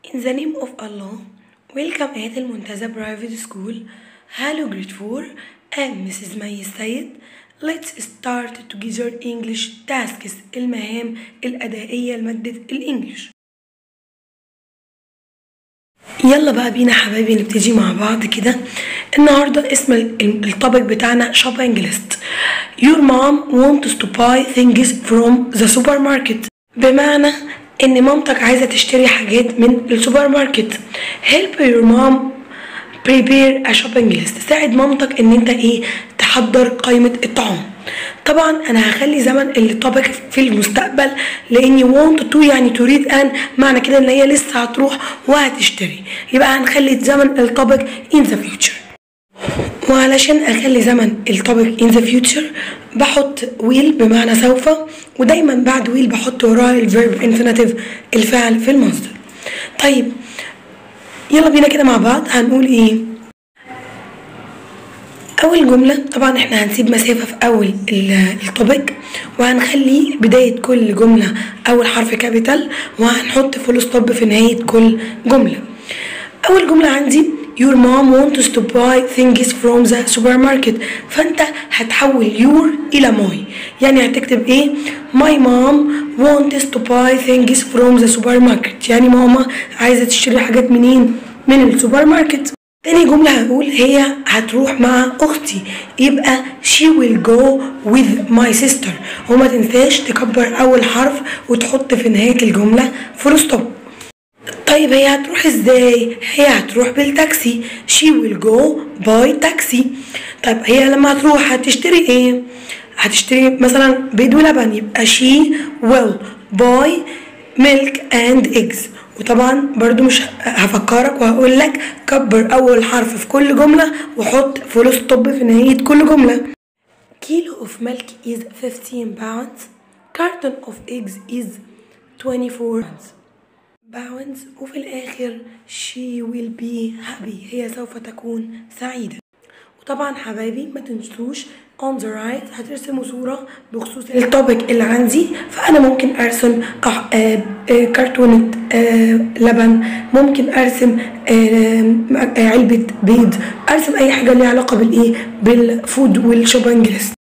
In the name of Allah, welcome at Al Muntaza Private School. Hello, grade 4. I'm Mrs. May Sayed. Let's start together English tasks المهام الأدائية لمادة الإنجليش. يلا بقى بينا حبايبي نبتدي مع بعض كده النهاردة اسم ال- الطبق بتاعنا shopping list Your mom wants to buy things from the supermarket بمعنى ان مامتك عايزة تشتري حاجات من السوبر ماركت Help your mom prepare a shopping list ساعد مامتك ان انت ايه تحضر قائمة الطعام طبعا انا هخلي زمن الطبق في المستقبل لاني want to يعني تريد ان معنى كده ان هي لسه هتروح وهتشتري يبقى هنخلي زمن الطبق in the future وعلشان اخلي زمن الطبق in the future بحط will بمعنى سوف ودايما بعد will بحط وراه الفيرب infinitive الفعل في المصدر طيب يلا بينا كده مع بعض هنقول ايه اول جمله طبعا احنا هنسيب مسافه في اول ال- الطبق وهنخلي بدايه كل جمله اول حرف كابيتال وهنحط فول ستوب في نهايه كل جمله اول جمله عندي your mom wants to buy things from the supermarket فانت هتحول your الى my يعني هتكتب ايه my mom wants to buy things from the supermarket يعني ماما عايزه تشتري حاجات منين من السوبر ماركت تاني جملة هقول هي هتروح مع أختي يبقى she will go with my sister وما تنساش تكبر أول حرف وتحط في نهاية الجملة فول ستوب طيب هي هتروح ازاي؟ هي هتروح بالتاكسي she will go by taxi طيب هي لما هتروح هتشتري ايه؟ هتشتري مثلا بيض ولبن يبقى she will buy milk and eggs وطبعا برضو مش هفكرك وهقول لك كبر اول حرف في كل جمله وحط فول ستوب في نهايه كل جمله كيلو of milk is 15 pounds carton of eggs is 24 pounds pounds وفي الآخر she will be happy هي سوف تكون سعيدة وطبعا حبايبي ما تنسوش on the right هترسموا صورة بخصوص الطابق اللي عندي فأنا ممكن أرسم أح- آه، آه، كرتونة آه، لبن ممكن أرسم آه، آه، علبة بيض أرسم أي حاجة ليها علاقة بالإيه بالفود والشوبنج ليست